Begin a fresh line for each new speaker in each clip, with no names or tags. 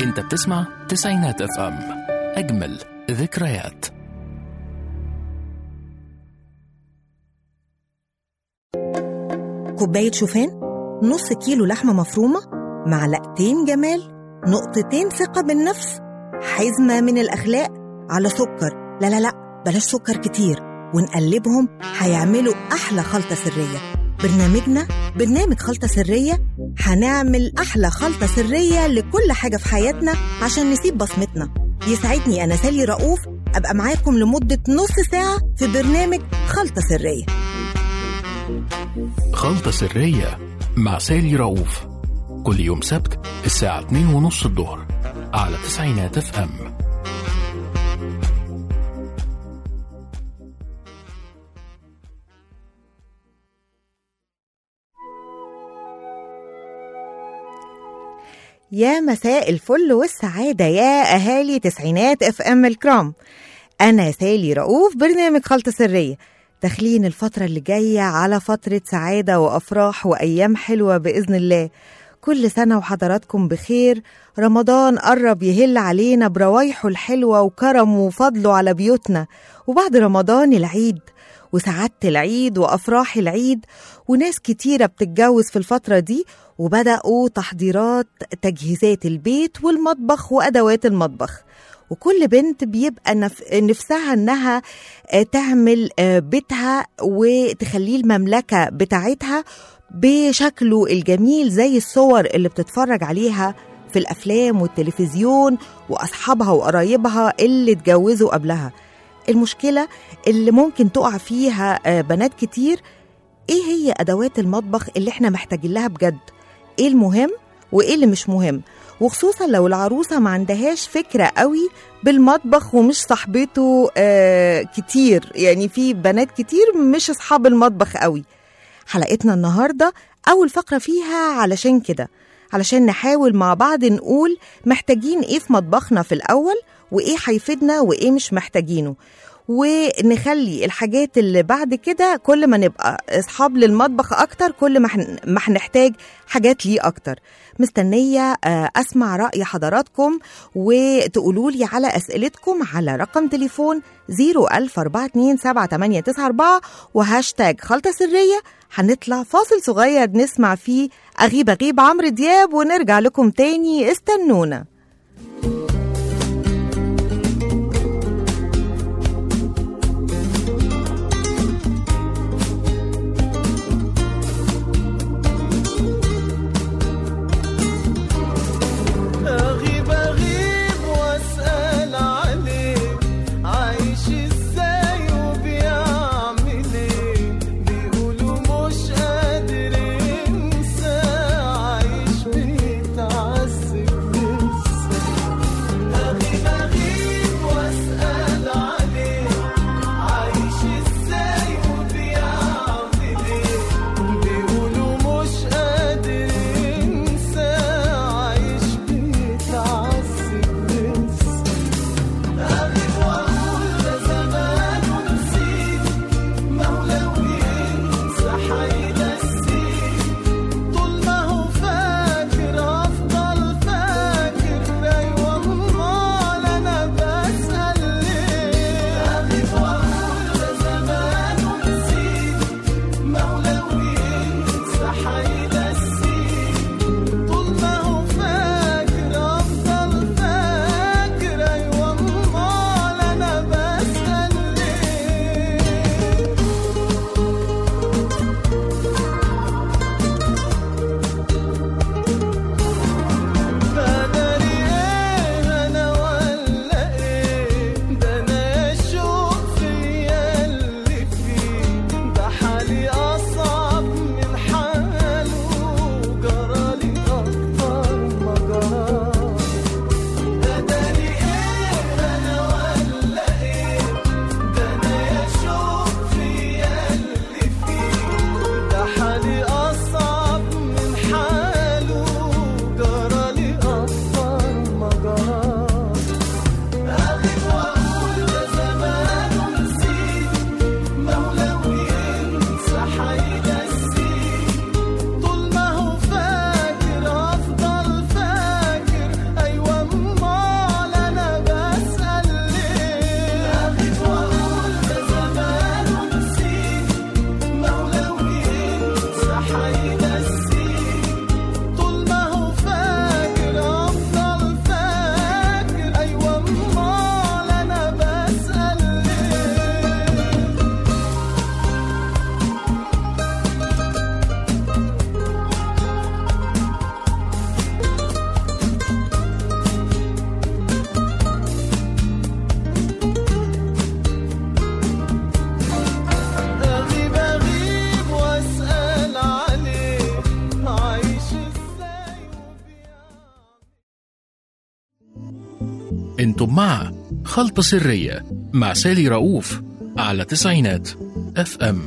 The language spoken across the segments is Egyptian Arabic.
انت بتسمع تسعينات اف ام اجمل ذكريات
كوباية شوفان نص كيلو لحمة مفرومة معلقتين جمال نقطتين ثقة بالنفس حزمة من الأخلاق على سكر لا لا لا بلاش سكر كتير ونقلبهم هيعملوا أحلى خلطة سرية برنامجنا برنامج خلطة سرية هنعمل أحلى خلطة سرية لكل حاجة في حياتنا عشان نسيب بصمتنا يسعدني أنا سالي رؤوف أبقى معاكم لمدة نص ساعة في برنامج خلطة سرية
خلطة سرية مع سالي رؤوف كل يوم سبت الساعة 2 ونص الظهر على تسعينات اف ام
يا مساء الفل والسعادة يا أهالي تسعينات اف ام الكرام أنا سالي رؤوف برنامج خلطة سرية داخلين الفترة اللي جاية على فترة سعادة وأفراح وأيام حلوة بإذن الله كل سنة وحضراتكم بخير رمضان قرب يهل علينا بروايحه الحلوة وكرمه وفضله على بيوتنا وبعد رمضان العيد وسعادة العيد وأفراح العيد وناس كتيرة بتتجوز في الفترة دي وبدأوا تحضيرات تجهيزات البيت والمطبخ وأدوات المطبخ وكل بنت بيبقى نف... نفسها انها آه، تعمل آه، بيتها وتخليه المملكه بتاعتها بشكله الجميل زي الصور اللي بتتفرج عليها في الافلام والتلفزيون واصحابها وقرايبها اللي اتجوزوا قبلها المشكله اللي ممكن تقع فيها آه، بنات كتير ايه هي ادوات المطبخ اللي احنا محتاجين لها بجد ايه المهم وايه اللي مش مهم وخصوصا لو العروسه ما عندهاش فكره قوي بالمطبخ ومش صاحبته آه كتير يعني في بنات كتير مش اصحاب المطبخ قوي حلقتنا النهارده اول فقره فيها علشان كده علشان نحاول مع بعض نقول محتاجين ايه في مطبخنا في الاول وايه هيفيدنا وايه مش محتاجينه ونخلي الحاجات اللي بعد كده كل ما نبقى اصحاب للمطبخ اكتر كل ما حن- ما هنحتاج حاجات ليه اكتر مستنيه آه، اسمع راي حضراتكم وتقولوا لي على اسئلتكم على رقم تليفون 004278994 وهاشتاج خلطه سريه هنطلع فاصل صغير نسمع فيه اغيب اغيب عمرو دياب ونرجع لكم تاني استنونا
أغيب أغيب وأسأل عليك عايش إزاي وبيعمل إيه بيقولوا مش قادر ينسى عايش بيتعذب لسه حينسيك طول ما هو فاكر افضل فاكر ايوه امال انا بسأل ليه أغيب أغيب وأسأل عليه عايش إزاي وبيعمل
انتم مع خلطة سرية مع سالي رؤوف على تسعينات اف ام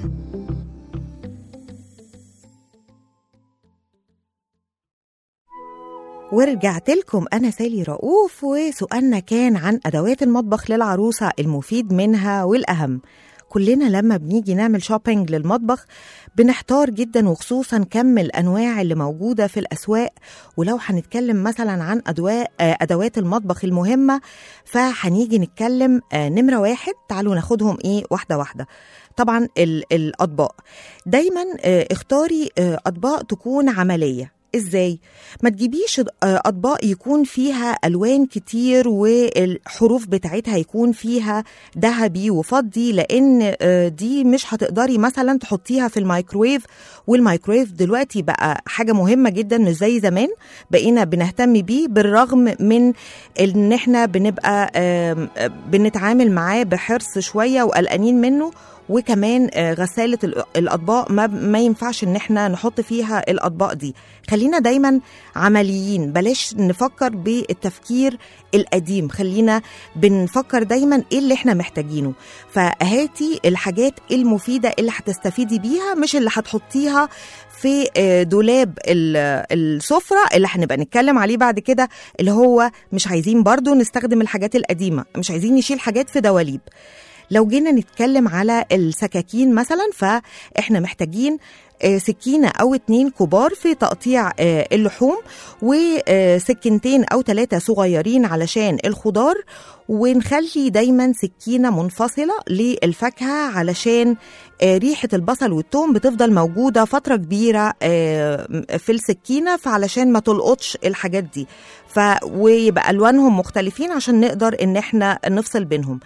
ورجعت لكم أنا سالي رؤوف وسؤالنا كان عن أدوات المطبخ للعروسة المفيد منها والأهم كلنا لما بنيجي نعمل شوبينج للمطبخ بنحتار جدا وخصوصا كم الأنواع اللي موجودة في الأسواق ولو هنتكلم مثلا عن أدواء آه، أدوات المطبخ المهمة فهنيجي نتكلم آه، نمرة واحد تعالوا ناخدهم إيه واحدة واحدة طبعا ال- الأطباق دايما آه، اختاري آه، أطباق تكون عملية ازاي ما تجيبيش آه، اطباق يكون فيها الوان كتير والحروف بتاعتها يكون فيها ذهبي وفضي لان آه، دي مش هتقدري مثلا تحطيها في الميكرويف والميكرويف دلوقتي بقى حاجه مهمه جدا مش زي زمان بقينا بنهتم بيه بالرغم من ان احنا بنبقى آم، آه، بنتعامل معاه بحرص شويه وقلقانين منه وكمان آه، غسالة الأ- الأطباق ما, ما ينفعش إن احنا نحط فيها الأطباق دي خلينا دايما عمليين بلاش نفكر بالتفكير القديم خلينا بنفكر دايما ايه اللي احنا محتاجينه فهاتي الحاجات المفيدة اللي هتستفيدي بيها مش اللي هتحطيها في آه، دولاب ال- السفرة اللي هنبقى نتكلم عليه بعد كده اللي هو مش عايزين برضو نستخدم الحاجات القديمة مش عايزين نشيل حاجات في دواليب لو جينا نتكلم على السكاكين مثلا فاحنا محتاجين آه، سكينة أو اتنين كبار في تقطيع آه، اللحوم وسكينتين أو ثلاثة صغيرين علشان الخضار ونخلي دايما سكينة منفصلة للفاكهة علشان آه، ريحة البصل والثوم بتفضل موجودة فترة كبيرة آه، في السكينة فعلشان ما تلقطش الحاجات دي ف ويبقى ألوانهم مختلفين عشان نقدر إن احنا نفصل بينهم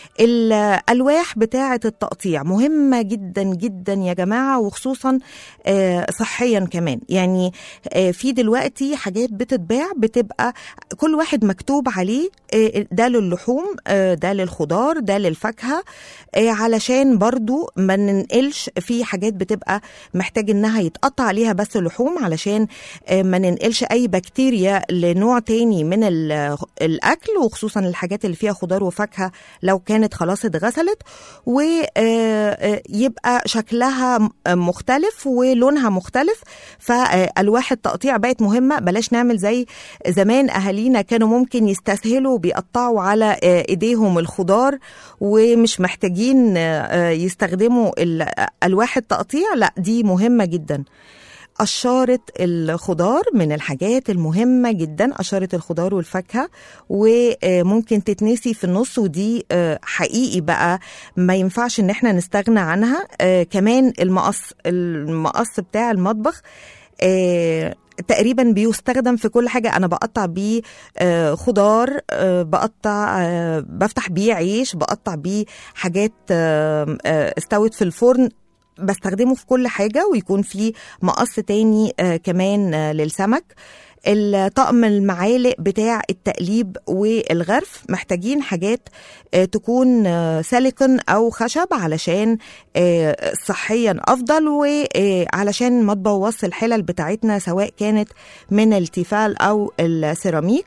الالواح بتاعه التقطيع مهمه جدا جدا يا جماعه وخصوصا آه، صحيا كمان يعني آه، في دلوقتي حاجات بتتباع بتبقى كل واحد مكتوب عليه آه، ده للحوم آه، ده للخضار ده للفاكهه آه، علشان برضو ما ننقلش في حاجات بتبقى محتاج انها يتقطع عليها بس لحوم علشان آه، ما ننقلش اي بكتيريا لنوع تاني من ال- الاكل وخصوصا الحاجات اللي فيها خضار وفاكهه لو كانت خلاص اتغسلت ويبقى شكلها م- مختلف ولونها مختلف فالواح التقطيع بقت مهمه بلاش نعمل زي زمان اهالينا كانوا ممكن يستسهلوا بيقطعوا على آه، ايديهم الخضار ومش محتاجين آه، يستخدموا ال- الواح التقطيع لا دي مهمه جدا قشارة الخضار من الحاجات المهمة جدا قشارة الخضار والفاكهة وممكن تتنسي في النص ودي آه، حقيقي بقى ما ينفعش ان احنا نستغنى عنها آه، كمان المقص المقص بتاع المطبخ آه، تقريبا بيستخدم في كل حاجة أنا بقطع بيه آه، خضار آه، بقطع آه، بفتح بيه عيش بقطع بيه حاجات آه، آه، استوت في الفرن بستخدمه في كل حاجة ويكون في مقص تاني آه كمان آه للسمك الطقم المعالق بتاع التقليب والغرف محتاجين حاجات آه تكون آه سيليكون او خشب علشان آه صحيا افضل وعلشان ما تبوظش الحلل بتاعتنا سواء كانت من التيفال او السيراميك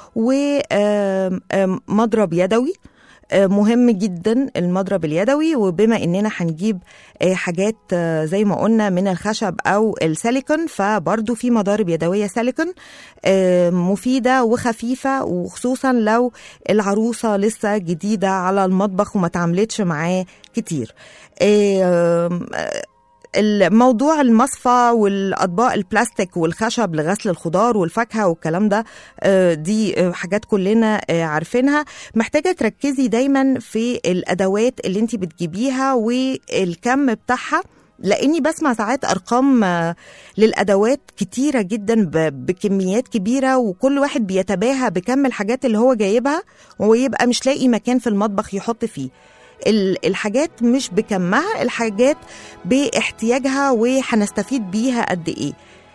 ومضرب يدوي آه، مهم جدا المضرب اليدوي وبما اننا هنجيب آه، حاجات آه، زي ما قلنا من الخشب او السيليكون فبرضو في مضارب يدويه سيليكون آه، مفيده وخفيفه وخصوصا لو العروسه لسه جديده على المطبخ وما تعاملتش معاه كتير آه، الموضوع المصفى والاطباق البلاستيك والخشب لغسل الخضار والفاكهه والكلام ده آه، دي آه، حاجات كلنا آه، عارفينها محتاجه تركزي دايما في الادوات اللي انت بتجيبيها والكم بتاعها لاني بسمع ساعات ارقام آه، للادوات كتيره جدا ب- بكميات كبيره وكل واحد بيتباهى بكم الحاجات اللي هو جايبها ويبقى مش لاقي مكان في المطبخ يحط فيه ال- الحاجات مش بكمها الحاجات باحتياجها وهنستفيد بيها قد ايه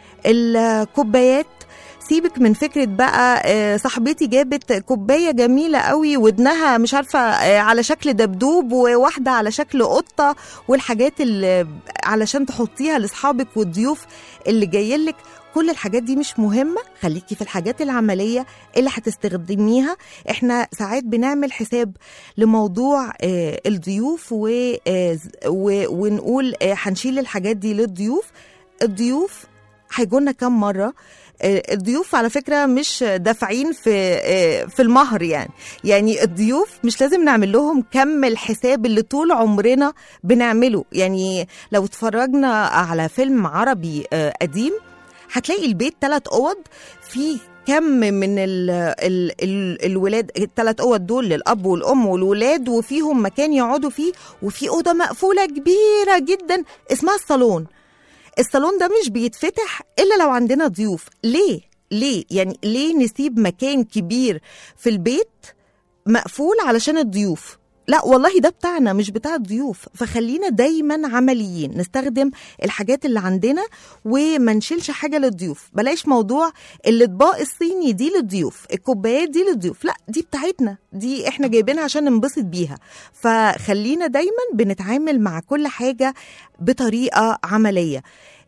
الكوبايات سيبك من فكرة بقى آه، صاحبتي جابت كوباية جميلة قوي ودنها مش عارفة آه، على شكل دبدوب وواحدة على شكل قطة والحاجات اللي علشان تحطيها لأصحابك والضيوف اللي جايلك كل الحاجات دي مش مهمة خليكي في الحاجات العملية اللي هتستخدميها احنا ساعات بنعمل حساب لموضوع آه، الضيوف و- آه، و- ونقول آه، هنشيل الحاجات دي للضيوف الضيوف هيجولنا كم مرة آه، الضيوف على فكرة مش دافعين في آه، في المهر يعني يعني الضيوف مش لازم نعمل لهم كم الحساب اللي طول عمرنا بنعمله يعني لو اتفرجنا على فيلم عربي آه، قديم هتلاقي البيت ثلاث اوض في كم من ال ال ال الولاد الثلاث اوض دول للاب والام والولاد وفيهم مكان يقعدوا فيه وفي اوضه مقفوله كبيره جدا اسمها الصالون الصالون ده مش بيتفتح الا لو عندنا ضيوف ليه ليه يعني ليه نسيب مكان كبير في البيت مقفول علشان الضيوف لا والله ده بتاعنا مش بتاع الضيوف فخلينا دايما عمليين نستخدم الحاجات اللي عندنا وما نشيلش حاجه للضيوف بلاش موضوع الاطباق الصيني دي للضيوف الكوبايات دي للضيوف لا دي بتاعتنا دي احنا جايبينها عشان ننبسط بيها فخلينا دايما بنتعامل مع كل حاجه بطريقه عمليه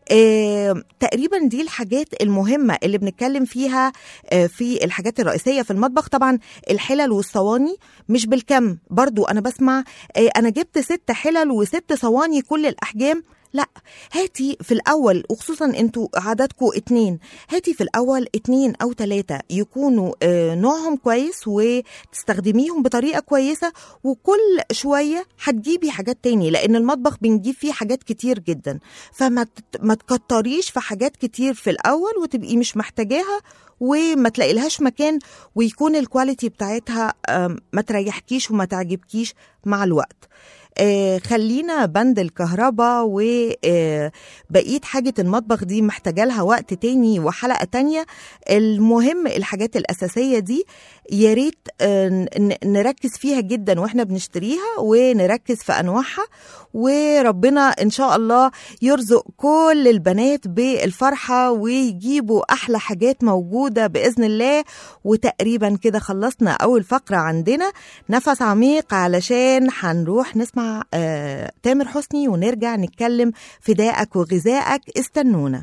آه، تقريبا دي الحاجات المهمة اللي بنتكلم فيها آه، في الحاجات الرئيسية في المطبخ طبعا الحلل والصواني مش بالكم برضو أنا بسمع آه، أنا جبت ست حلل وست صواني كل الأحجام لا هاتي في الأول وخصوصا انتوا عددكم اتنين هاتي في الأول اتنين أو تلاتة يكونوا آه، نوعهم كويس وتستخدميهم بطريقة كويسة وكل شوية هتجيبي حاجات تاني لأن المطبخ بنجيب فيه حاجات كتير جدا فما تت- ما تكتريش في حاجات كتير في الأول وتبقي مش محتاجاها وما تلاقي لهاش مكان ويكون الكواليتي بتاعتها آم، ما تريحكيش وما تعجبكيش مع الوقت آه، خلينا بند الكهرباء وبقية حاجة المطبخ دي محتاجة لها وقت تاني وحلقة تانية المهم الحاجات الأساسية دي يا ريت آه، ن- نركز فيها جدا واحنا بنشتريها ونركز في أنواعها وربنا إن شاء الله يرزق كل البنات بالفرحة ويجيبوا أحلى حاجات موجودة بإذن الله وتقريبا كده خلصنا أول فقرة عندنا نفس عميق علشان هنروح نسمع آه تامر حسني ونرجع نتكلم فدائك وغذائك استنونا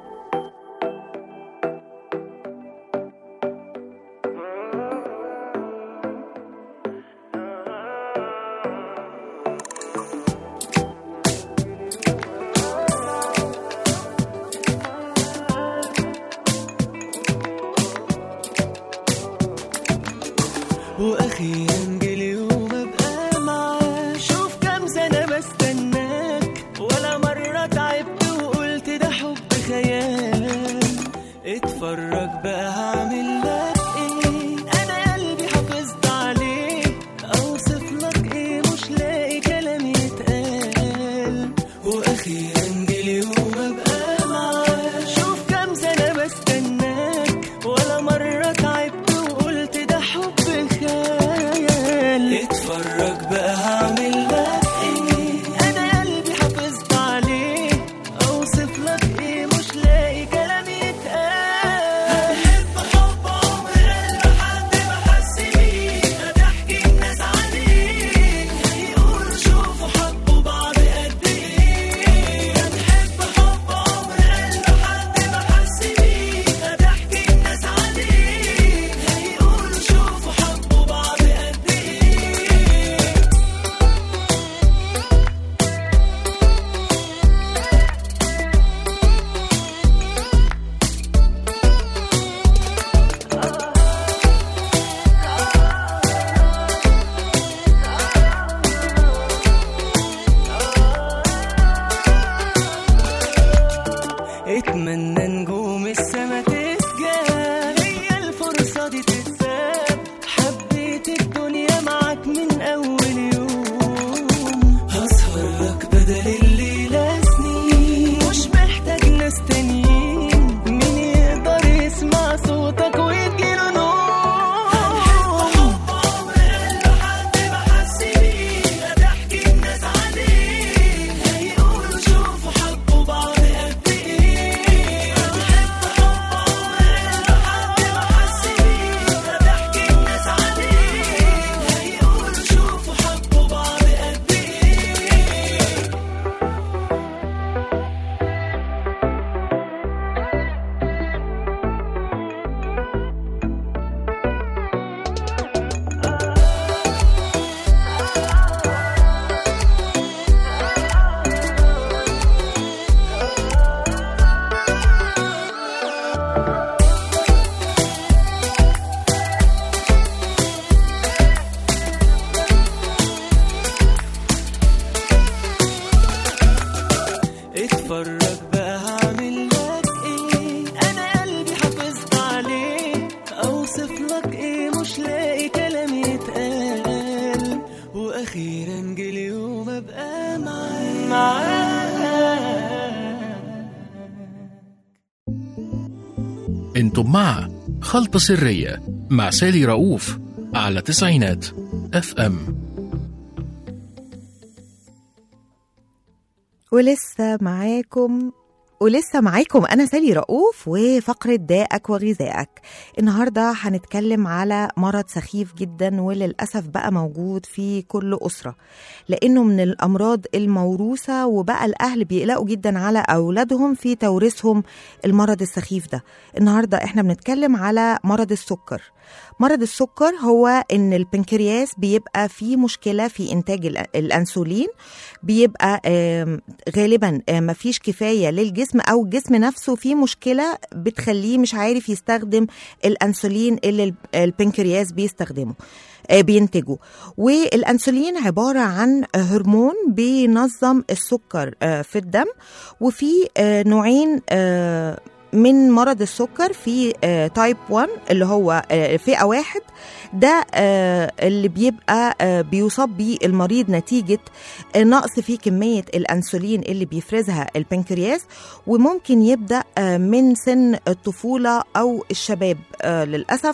واخيرا جه اليوم ابقى معاك شوف كام سنه بستناك ولا مره تعبت وقلت ده حب خيال اتفرج بقى هعمل لك ايه انا قلبي حافظت عليه اوصف لك ايه مش لاقي كلام يتقال واخيرا جه اليوم ابقى معاك شوف كام سنه بستناك ولا مره تعبت وقلت ده حب خيال اتفرج بقى هعمل لك ايه انا قلبي حافظت عليه اوصف لك ايه مش لاقي كلام يتقال هحب حب عمر قلب حد ما حس بيه هتحكي الناس عليه هيقولوا شوفوا حبوا بعض قد ايه هنحب حب عمر قلب حد ما حس بيه هتحكي الناس عليه هيقولوا شوفوا حبوا بعض قد ايه اتمنى نجوم السما تسجل هي الفرصة دي تتساب حبيت الدنيا معاك من أول يوم هسهر لك بدل الليلة سنين معاك
انتم مع خلطة سرية مع سالي رؤوف على تسعينات اف ام
ولسه معاكم ولسه معاكم أنا سالي رؤوف وفقرة داءك وغذائك النهاردة هنتكلم على مرض سخيف جدا وللأسف بقى موجود في كل أسرة لأنه من الأمراض الموروثة وبقى الأهل بيقلقوا جدا على أولادهم في توريثهم المرض السخيف ده النهاردة احنا بنتكلم على مرض السكر مرض السكر هو ان البنكرياس بيبقى فيه مشكله في انتاج الأ- الانسولين بيبقى آم، غالبا آم، مفيش كفايه للجسم او الجسم نفسه فيه مشكله بتخليه مش عارف يستخدم الانسولين اللي الب- البنكرياس بيستخدمه آه، بينتجه والانسولين عباره عن هرمون بينظم السكر آه، في الدم وفي آه، نوعين آه، من مرض السكر في تايب 1 اللي هو آه، فئه واحد ده آه، اللي بيبقى آه، بيصاب بيه المريض نتيجه آه، نقص في كميه الانسولين اللي بيفرزها البنكرياس وممكن يبدا آه، من سن الطفوله او الشباب آه، للاسف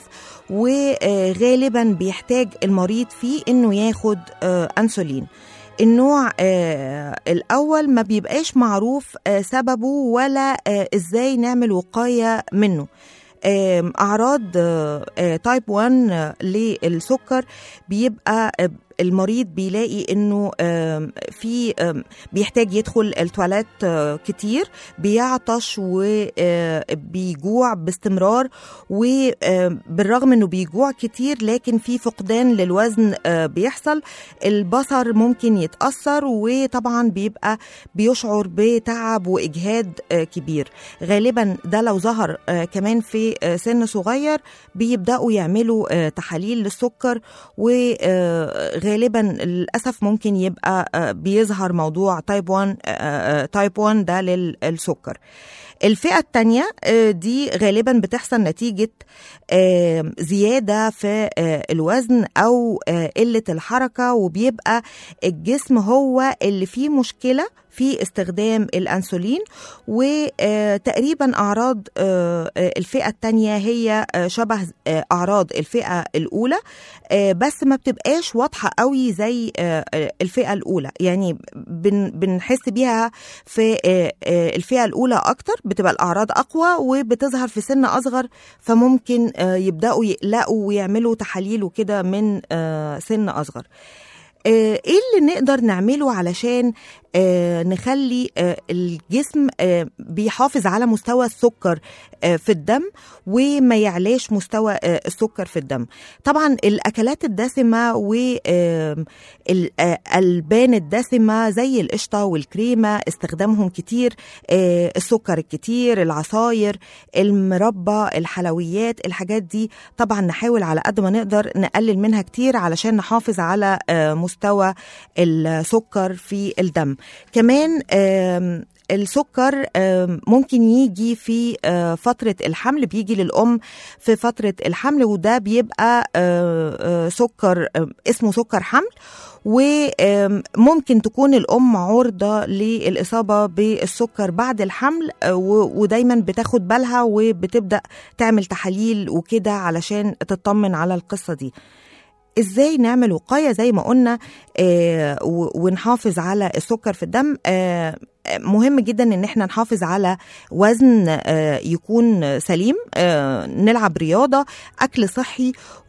وغالبا بيحتاج المريض فيه انه ياخد آه، انسولين النوع آه الأول ما بيبقاش معروف آه سببه ولا آه إزاي نعمل وقاية منه آم، أعراض آه، آه، تايب 1 آه، للسكر بيبقى آه، المريض بيلاقي انه آم، في آم، بيحتاج يدخل التواليت آه، كتير بيعطش وبيجوع باستمرار وبالرغم انه بيجوع كتير لكن في فقدان للوزن آه، بيحصل البصر ممكن يتأثر وطبعا بيبقى بيشعر بتعب وإجهاد آه، كبير غالبا ده لو ظهر آه، كمان في آه، سن صغير بيبدأوا يعملوا آه، تحاليل للسكر وغالبا للأسف ممكن يبقى آه، بيظهر موضوع تايب 1 تايب 1 ده للسكر الفئة التانية آه، دي غالبا بتحصل نتيجة آه، زيادة في آه، الوزن أو آه، قلة الحركة وبيبقى الجسم هو اللي فيه مشكلة في استخدام الأنسولين وتقريبا أعراض آه، آه، الفئة التانية هي آه، شبه آه، أعراض الفئة الأولى آه، بس ما بتبقاش واضحة قوي زي آه، آه، الفئة الأولى يعني بن- بنحس بيها في آه، آه، الفئة الأولى أكتر بتبقى الأعراض أقوى وبتظهر في سن أصغر فممكن آه، يبدأوا يقلقوا ويعملوا تحاليل وكده من آه، سن أصغر آه، ايه اللي نقدر نعمله علشان آه، نخلي آه، الجسم آه، بيحافظ على مستوى السكر آه، في الدم وما يعلاش مستوى آه، السكر في الدم طبعا الاكلات الدسمه والالبان الدسمه زي القشطه والكريمه استخدامهم كتير آه، السكر الكتير العصاير المربى الحلويات الحاجات دي طبعا نحاول على قد ما نقدر نقلل منها كتير علشان نحافظ على آه، مستوى السكر في الدم كمان آم، السكر آم، ممكن يجي في آه، فترة الحمل بيجي للأم في فترة الحمل وده بيبقى آه، آه، سكر آه، اسمه سكر حمل وممكن تكون الأم عرضة للإصابة بالسكر بعد الحمل آه، و- ودايما بتاخد بالها وبتبدأ تعمل تحاليل وكده علشان تطمن على القصة دي ازاي نعمل وقايه زي ما قلنا آه و- ونحافظ على السكر في الدم آه آه، مهم جدا ان احنا نحافظ على وزن آه يكون سليم آه نلعب رياضه اكل صحي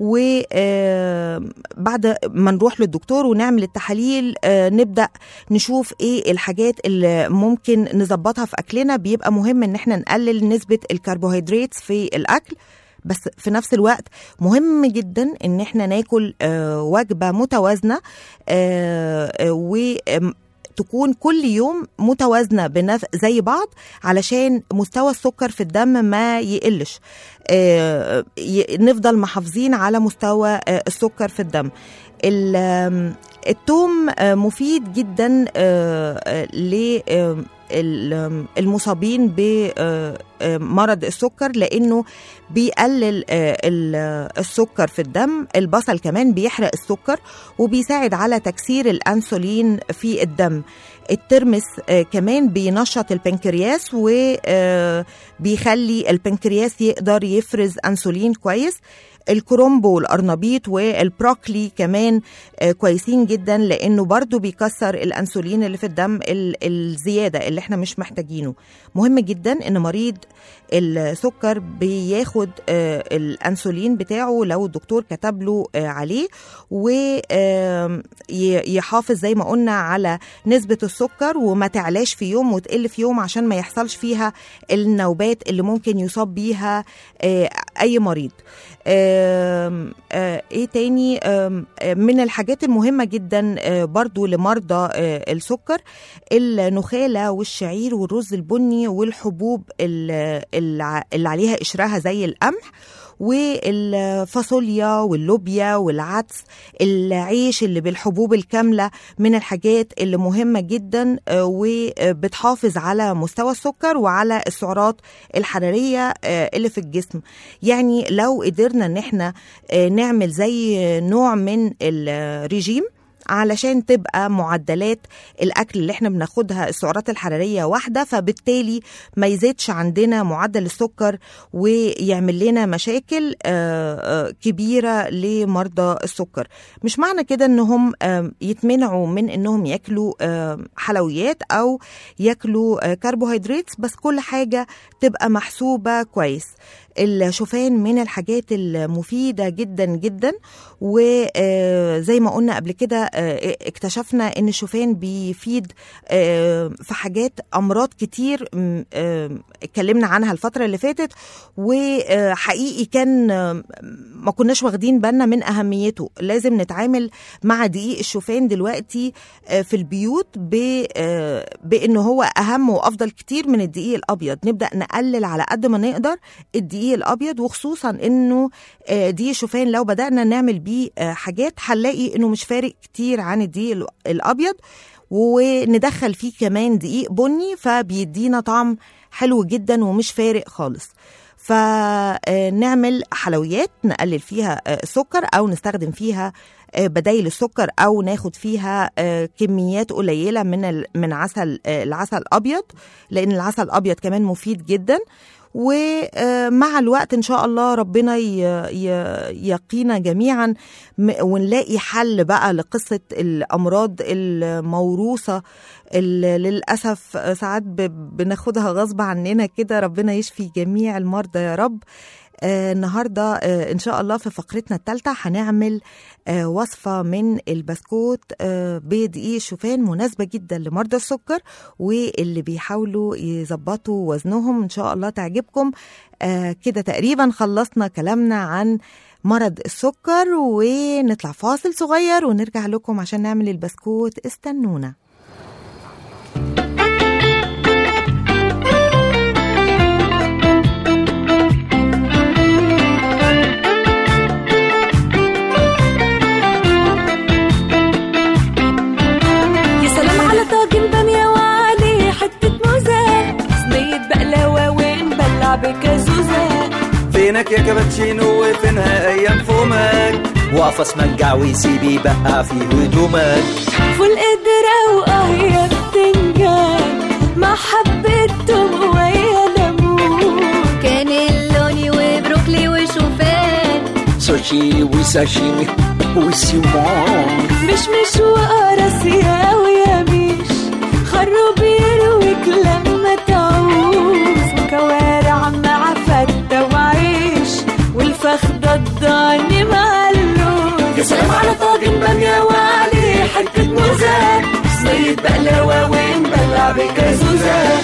وبعد ما نروح للدكتور ونعمل التحاليل آه نبدا نشوف ايه الحاجات اللي ممكن نظبطها في اكلنا بيبقى مهم ان احنا نقلل نسبه الكربوهيدرات في الاكل بس في نفس الوقت مهم جدا ان احنا ناكل آه، وجبه متوازنه آه، آه، وتكون كل يوم متوازنه بنف... زي بعض علشان مستوى السكر في الدم ما يقلش آه، ي- نفضل محافظين على مستوى آه، السكر في الدم ال- آم، التوم آه، مفيد جدا ل المصابين آه، مرض السكر لانه بيقلل آه، ال- السكر في الدم البصل كمان بيحرق السكر وبيساعد على تكسير الانسولين في الدم الترمس آه، كمان بينشط البنكرياس وبيخلي البنكرياس يقدر يفرز انسولين كويس الكرومبو والارنبيط والبروكلي كمان آه، كويسين جدا لانه برضو بيكسر الانسولين اللي في الدم ال- الزياده اللي احنا مش محتاجينه مهم جدا ان مريض السكر بياخد آه، الانسولين بتاعه لو الدكتور كتب له آه، عليه ويحافظ زي ما قلنا على نسبه السكر وما تعلاش في يوم وتقل في يوم عشان ما يحصلش فيها النوبات اللي ممكن يصاب بيها آه، اي مريض آم، آه، ايه تاني آم، آه، من الحاجات المهمه جدا آه، برضو لمرضى آه، السكر النخاله والشعير والرز البني والحبوب ال- الع- اللي عليها قشرها زي القمح والفاصوليا واللوبيا والعدس العيش اللي بالحبوب الكامله من الحاجات اللي مهمه جدا آه، وبتحافظ على مستوى السكر وعلى السعرات الحراريه آه، اللي في الجسم يعني لو قدرنا ان احنا آه، نعمل زي نوع من الرجيم علشان تبقى معدلات الاكل اللي احنا بناخدها السعرات الحراريه واحده فبالتالي ما يزيدش عندنا معدل السكر ويعمل لنا مشاكل آه، آه، كبيره لمرضى السكر مش معنى كده انهم آه، يتمنعوا من انهم ياكلوا آه، حلويات او ياكلوا آه، كربوهيدرات بس كل حاجه تبقى محسوبه كويس الشوفان من الحاجات المفيدة جدا جدا وزي ما قلنا قبل كده آه، اكتشفنا ان الشوفان بيفيد آه، في حاجات امراض كتير م، آه، اتكلمنا عنها الفترة اللي فاتت وحقيقي كان آه، ما كناش واخدين بالنا من اهميته لازم نتعامل مع دقيق الشوفان دلوقتي آه، في البيوت ب- آه، بانه هو اهم وافضل كتير من الدقيق الابيض نبدا نقلل على قد ما نقدر الدقيق الابيض وخصوصا انه آه، دقيق الشوفان لو بدانا نعمل بيه آه، حاجات هنلاقي انه مش فارق كتير عن الدقيق ال- الابيض وندخل فيه كمان دقيق بني فبيدينا طعم حلو جدا ومش فارق خالص فنعمل حلويات نقلل فيها آه، السكر او نستخدم فيها آه، بدايل السكر او ناخد فيها آه، كميات قليله من ال- من عسل آه، العسل الابيض لان العسل الابيض كمان مفيد جدا ومع الوقت ان شاء الله ربنا ي- ي- يقينا جميعا م- ونلاقي حل بقى لقصه الامراض الموروثه اللي للاسف ساعات ب- بناخدها غصب عننا كده ربنا يشفي جميع المرضى يا رب آه النهارده آه ان شاء الله في فقرتنا الثالثه هنعمل آه وصفه من البسكوت آه بدقيق الشوفان مناسبه جدا لمرضى السكر واللي بيحاولوا يظبطوا وزنهم ان شاء الله تعجبكم آه كده تقريبا خلصنا كلامنا عن مرض السكر ونطلع فاصل صغير ونرجع لكم عشان نعمل البسكوت استنونا
يا سلام على طاجن بامية وعليه حتة موزة صينية بقلاوة ونبلع بكازوزة
فينك يا كابتشينو وفينها ايام فومك
واقف اسمنجع ويسيب يبقع في هدومك
فول قدرة وقهية بتنجان مع حبة توم ويا ليمون
كانيلوني وبروكلي وشوفان
سوشي وساشيمي وسيمون
مش مش وقراصية ويميش خروب يرويك لما تعوز كوارع مع فتة وعيش والفخدة الضاني مع اللوز
يا سلام على طاجن بامية وعليه حتة موزة صينية بقلاوة ونبلع بكازوزة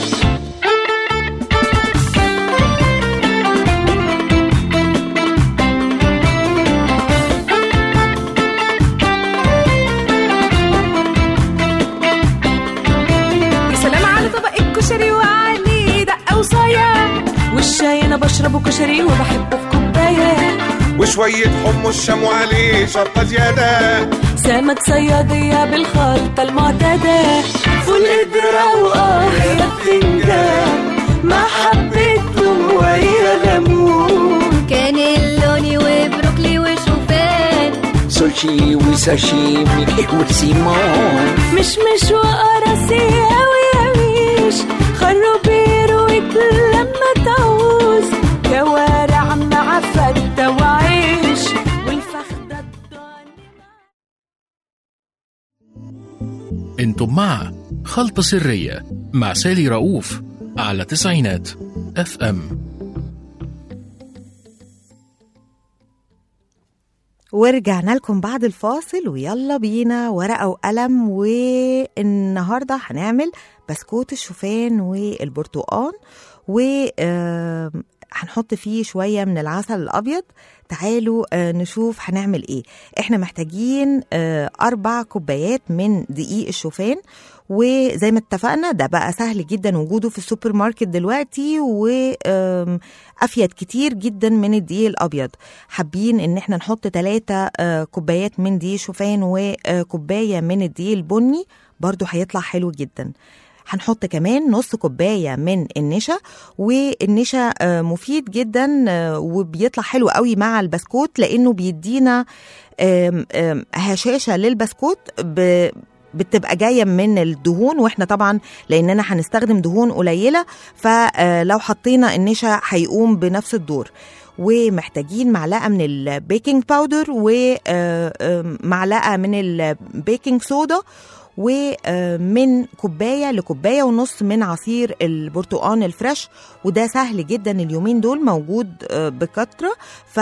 يا سلام على طبق الكشري وعليه دقة وصايا والشاي انا بشربه كشري وبحبه في كوبايه
وشوية حمص شام وعليه شطة زيادة
سمك صيادية بالخلطة المعتادة فول قدرة وقاهية بتنجان مع حبة
سوشي وساشيمي وسيمون
مش مش وقراصي أوي يميش خروبير وكل لما تعوز كوارع مع فتة وعيش والفخدة الضاني
انتم مع خلطة سرية مع سالي رؤوف على تسعينات اف ام
ورجعنا لكم بعد الفاصل ويلا بينا ورقة وقلم والنهاردة هنعمل بسكوت الشوفان والبرتقال وهنحط فيه شوية من العسل الأبيض تعالوا آه، نشوف هنعمل ايه احنا محتاجين آه، أربع كوبايات من دقيق الشوفان وزي ما اتفقنا ده بقى سهل جدا وجوده في السوبر ماركت دلوقتي وافيد كتير جدا من الدقيق الابيض حابين ان احنا نحط ثلاثة كوبايات من دقيق شوفان وكوبايه من الدقيق البني برضو هيطلع حلو جدا هنحط كمان نص كوبايه من النشا والنشا آه، مفيد جدا آه، وبيطلع حلو قوي مع البسكوت لانه بيدينا آم، آم، هشاشه للبسكوت ب بتبقى جايه من الدهون واحنا طبعا لاننا هنستخدم دهون قليله فلو حطينا النشا هيقوم بنفس الدور ومحتاجين معلقه من البيكنج باودر ومعلقه من البيكنج صودا ومن كوبايه لكوبايه ونص من عصير البرتقال الفريش وده سهل جدا اليومين دول موجود آه، بكثره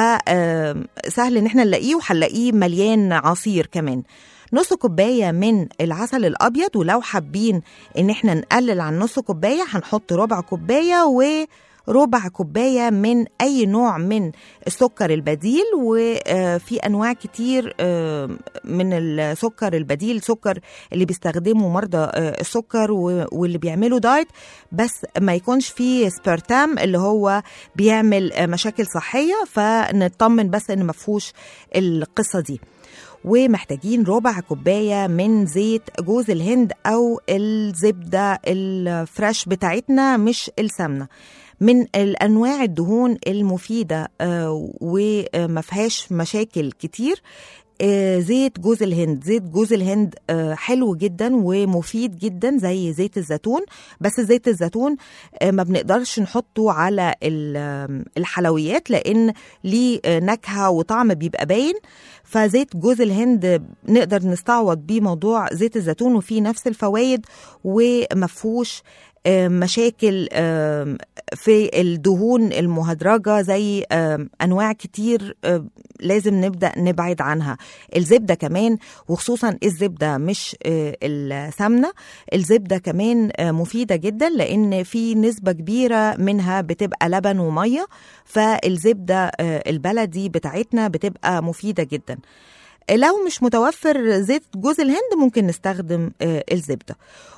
فسهل ان احنا نلاقيه وهنلاقيه مليان عصير كمان نص كوبايه من العسل الابيض ولو حابين ان احنا نقلل عن نص كوبايه هنحط ربع كوبايه وربع كوبايه من اي نوع من السكر البديل وفي انواع كتير آه، من السكر البديل سكر اللي بيستخدمه مرضى آه، السكر و- واللي بيعملوا دايت بس ما يكونش فيه سبرتام اللي هو بيعمل آه، مشاكل صحيه فنطمن بس ان ما فيهوش القصه دي ومحتاجين ربع كوبايه من زيت جوز الهند او الزبده الفريش بتاعتنا مش السمنه من الانواع الدهون المفيده آه، وما فيهاش مشاكل كتير آه، زيت جوز الهند زيت جوز الهند آه، حلو جدا ومفيد جدا زي زيت الزيتون بس زيت الزيتون آه، ما بنقدرش نحطه على ال- آم، الحلويات لان ليه آه، نكهه وطعم بيبقى باين فزيت جوز الهند نقدر نستعوض بيه موضوع زيت الزيتون وفيه نفس الفوائد ومفهوش آم، مشاكل آم، في الدهون المهدرجة زي آم، أنواع كتير آم، لازم نبدأ نبعد عنها الزبدة كمان وخصوصا الزبدة مش آه، السمنة الزبدة كمان آه، مفيدة جدا لأن في نسبة كبيرة منها بتبقى لبن ومية فالزبدة آه، البلدي بتاعتنا بتبقى مفيدة جدا لو مش متوفر زيت جوز الهند ممكن نستخدم آه، الزبده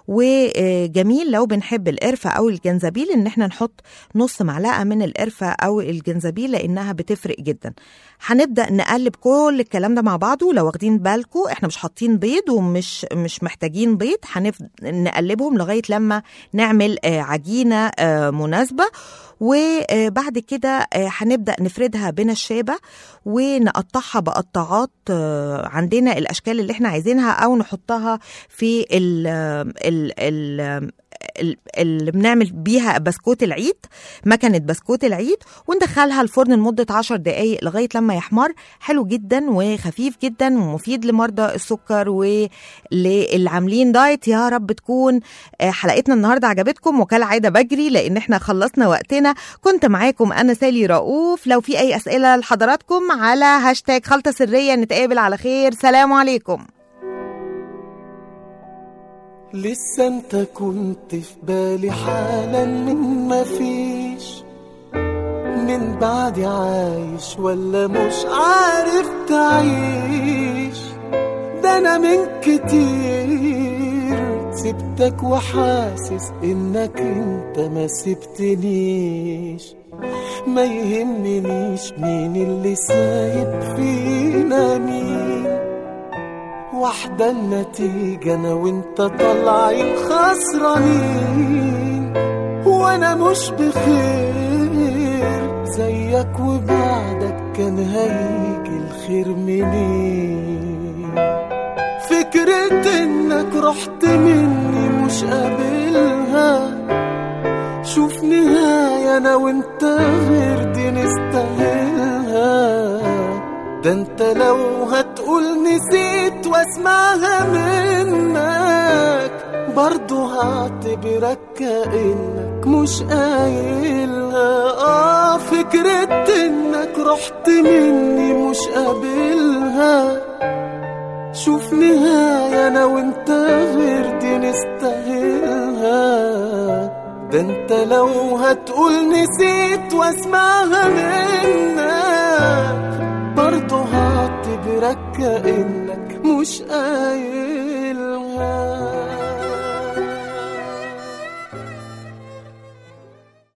وجميل لو بنحب القرفه او الجنزبيل ان احنا نحط نص معلقه من القرفه او الجنزبيل لانها بتفرق جدا هنبدا نقلب كل الكلام ده مع بعضه لو واخدين بالكم احنا مش حاطين بيض ومش مش محتاجين بيض هنقلبهم لغايه لما نعمل آه، عجينه آه، مناسبه وبعد كده آه، هنبدا نفردها بنشابه ونقطعها بقطاعات آه، عندنا الاشكال اللي احنا عايزينها او نحطها في ال ال ال ال- اللي بنعمل بيها بسكوت العيد مكنه بسكوت العيد وندخلها الفرن لمده 10 دقائق لغايه لما يحمر حلو جدا وخفيف جدا ومفيد لمرضى السكر وللي عاملين دايت يا رب تكون آه، حلقتنا النهارده عجبتكم وكالعاده بجري لان احنا خلصنا وقتنا كنت معاكم انا سالي رؤوف لو في اي اسئله لحضراتكم على هاشتاج خلطه سريه نتقابل على خير سلام عليكم
لسه انت كنت في بالي حالا من ما فيش من بعد عايش ولا مش عارف تعيش ده انا من كتير سبتك وحاسس انك انت ما سبتنيش ما يهمنيش مين اللي سايب فينا مين واحدة النتيجة أنا وأنت طالعين خسرانين وأنا مش بخير زيك وبعدك كان هيجي الخير منين فكرة انك رحت مني مش قابلها شوف نهاية انا وانت غير دي نستاهلها ده انت لو هتقول نسيت واسمعها منك برضو هعتبرك كأنك مش قايلها اه فكرة انك رحت مني مش قابلها شوف نهاية انا وانت غير دي نستاهلها ده انت لو هتقول نسيت واسمعها منك برضه هعتبرك كأنك مش قايلها